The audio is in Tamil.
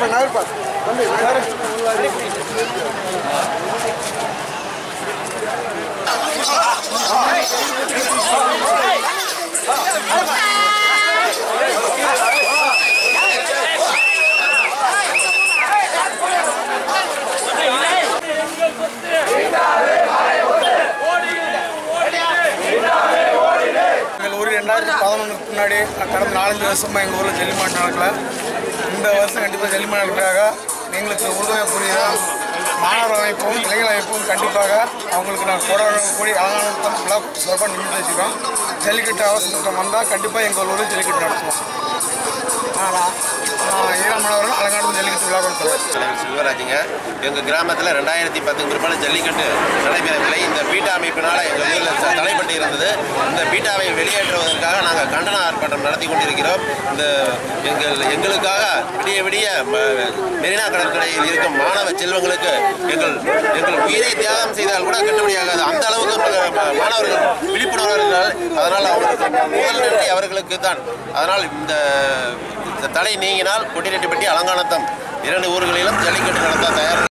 நகர்ப்பா நகர்ப்பா தம்பி நகரு. எங்கள் ஊர் ரெண்டாயிரத்தி பதினொன்றுக்கு முன்னாடி கடந்த நாலஞ்சு வருஷமாக எங்கள் ஊரில் ஜல்லிமாட்டு நடக்கல இந்த வருஷம் கண்டிப்பாக ஜல்லிமாட்டு நடக்கிறாங்க எங்களுக்கு உறுதுணை புரியுற மாணவர் அமைப்பும் இளைஞர் அமைப்பும் கண்டிப்பாக அவங்களுக்கு நான் கூட கூடி அலங்கானத்தம் விழா சிறப்பாக நின்று வச்சுக்கிறோம் ஜல்லிக்கட்டு அவசர திட்டம் வந்தால் கண்டிப்பாக எங்கள் ஊரில் ஜல்லிக்கட்டு நடத்துவோம் ஆனால் ஈரம் மாணவர்கள் அலங்கானத்தம் ஜல்லிக்கட்டு விழா கொடுத்துருவேன் தலைவர் சிவராஜுங்க எங்கள் கிராமத்தில் ரெண்டாயிரத்தி பத்துக்கு பிற்பாடு ஜல்லிக்கட்டு நடைபெறவில்லை இந்த பீட்டா அமைப்பினால் எங்கள் ஊரில் த- தடைப்பட்டு இருந்தது இந்த பீட்டாவை வெளியேற்றுவதற்காக நாங்கள் கண்டன ஆர்ப்பாட்டம் நடத்தி கொண்டிருக்கிறோம் இந்த எங்கள் எங்களுக்காக விடிய விடிய ம- மெரினா கடற்கரையில் இருக்கும் மாணவ செல்வங்களுக்கு எங்கள் எங்கள் உயிரை தியாகம் செய்தால் கூட கட்டுப்படியாகாது அந்த அளவுக்கு ம- ம- மாணவர்கள் விழிப்புணர்வு இருக்கிறார்கள் அதனால் அவர்களுக்கு முதல் நன்றி அவர்களுக்கு தான் அதனால் இந்த இந்த தடை நீங்கினால் கொட்டிரெட்டிப்பட்டி அலங்கானத்தம் இரண்டு ஊர்களிலும் ஜல்லிக்கட்டு நடத்த தயார்